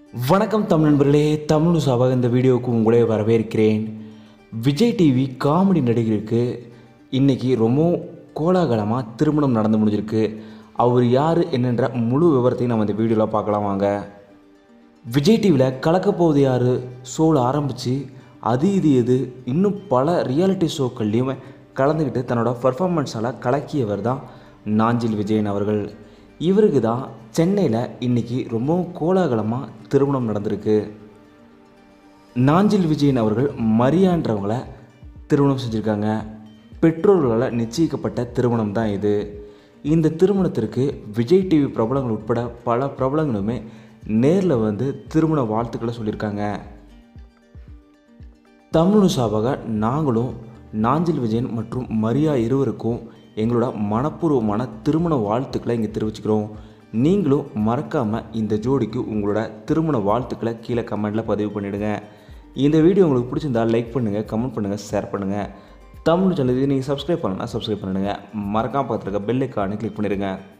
வணக்கம் தமிழ் நண்பர்களே தமிழ் சபாக இந்த வீடியோவுக்கு உங்களே வரவேற்கிறேன் விஜய் டிவி காமெடி நடிகருக்கு இன்னைக்கு ரொம்ப கோலாகலமாக திருமணம் நடந்து முடிஞ்சிருக்கு அவர் யார் என்னன்ற முழு விவரத்தையும் நம்ம இந்த வீடியோவில் பார்க்கலாம் வாங்க விஜய் டிவியில் கலக்கப்போவது யார் ஷோவில் ஆரம்பித்து அது இது எது இன்னும் பல ரியாலிட்டி ஷோக்கள்லையும் கலந்துக்கிட்டு தன்னோட பர்ஃபார்மன்ஸால் கலக்கியவர் தான் நாஞ்சில் விஜயன் அவர்கள் இவருக்கு தான் சென்னையில் இன்னைக்கு ரொம்பவும் கோலாகலமாக திருமணம் நடந்திருக்கு நாஞ்சில் விஜயன் அவர்கள் மரியான்றவங்கள திருமணம் செஞ்சுருக்காங்க பெற்றோர்களால் நிச்சயிக்கப்பட்ட திருமணம் தான் இது இந்த திருமணத்திற்கு விஜய் டிவி பிரபலங்கள் உட்பட பல பிரபலங்களுமே நேரில் வந்து திருமண வாழ்த்துக்களை சொல்லியிருக்காங்க தமிழ் சாபாக நாங்களும் நாஞ்சில் விஜயன் மற்றும் மரியா இருவருக்கும் எங்களோட மனப்பூர்வமான திருமண வாழ்த்துக்களை இங்கே தெரிவிச்சுக்கிறோம் நீங்களும் மறக்காமல் இந்த ஜோடிக்கு உங்களோட திருமண வாழ்த்துக்களை கீழே கமெண்ட்டில் பதிவு பண்ணிவிடுங்க இந்த வீடியோ உங்களுக்கு பிடிச்சிருந்தா லைக் பண்ணுங்கள் கமெண்ட் பண்ணுங்கள் ஷேர் பண்ணுங்கள் தமிழ் சேனல் இது நீங்கள் சப்ஸ்கிரைப் பண்ணலன்னா சப்ஸ்கிரைப் பண்ணிடுங்க மறக்காம பக்கத்தில் இருக்க பெல் ஐக்கானை கிளிக் பண்ணிடுங்க